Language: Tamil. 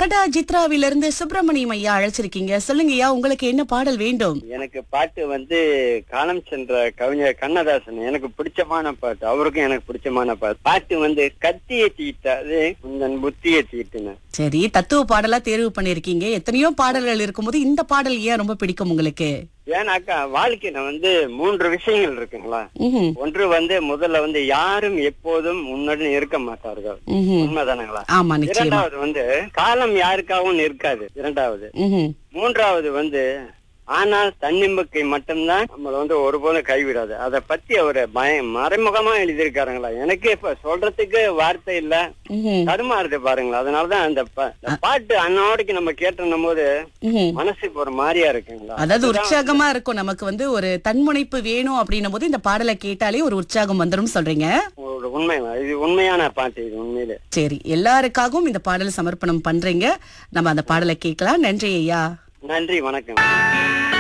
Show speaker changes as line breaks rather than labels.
கடா ஜித்ராவில இருந்து சுப்பிரமணியம் ஐயா அழைச்சிருக்கீங்க சொல்லுங்க ஐயா உங்களுக்கு என்ன பாடல் வேண்டும்
எனக்கு பாட்டு வந்து காலம் சென்ற கவிஞர் கண்ணதாசன் எனக்கு பிடிச்சமான பாட்டு அவருக்கும் எனக்கு பிடிச்சமான பாட்டு பாட்டு வந்து கத்தியை தீட்டாது உந்தன் புத்தியை தீட்டுன
சரி தத்துவ பாடலா தேர்வு பண்ணிருக்கீங்க எத்தனையோ பாடல்கள் இருக்கும்போது இந்த பாடல் ஏன் ரொம்ப பிடிக்கும் உங்களுக்கு
ஏன்னாக்கா வாழ்க்கையில வந்து மூன்று விஷயங்கள் இருக்குங்களா
ம்ஹும்.
ஒன்று வந்து முதல்ல வந்து யாரும் எப்போதும் உன்னுடன் இருக்க மாட்டார்கள்
ம்ஹும்.
உண்மைதானுங்களா
ஆமா நிச்சயமா
இரண்டாவது வந்து காலம் யாருக்காகவும் இருக்காது இரண்டாவது
ம்ஹும்.
மூன்றாவது வந்து ஆனால் தன்னம்பிக்கை மட்டும்தான் நம்மள வந்து ஒருபோதும் கைவிடாது அத பத்தி அவரு பய மறைமுகமா எழுதியிருக்காருங்களா எனக்கு இப்ப சொல்றதுக்கு வார்த்தை இல்ல
ம்ஹும்.
தடுமாறுது பாருங்களா அதனாலதான் அந்த ப- இந்த பாட்டு அன்னோடைக்கு நம்ம கேட்டோம் போது
ம்ஹும்.
மனசுக்கு ஒரு மாதிரியா இருக்குங்களா
அதாவது உற்சாகமா இருக்கும் நமக்கு வந்து ஒரு தன்முனைப்பு வேணும் அப்படின்னும் போது இந்த பாடலை கேட்டாலே ஒரு உற்சாகம் வந்துரும் சொல்றீங்க
ஒரு உண்மை இது உண்மையான பாட்டு இது உண்மையிலே
சரி எல்லாருக்காகவும் இந்த பாடல் சமர்ப்பணம் பண்றீங்க நம்ம அந்த பாடலை கேட்கலாம் நன்றி ஐயா
நன்றி வணக்கம்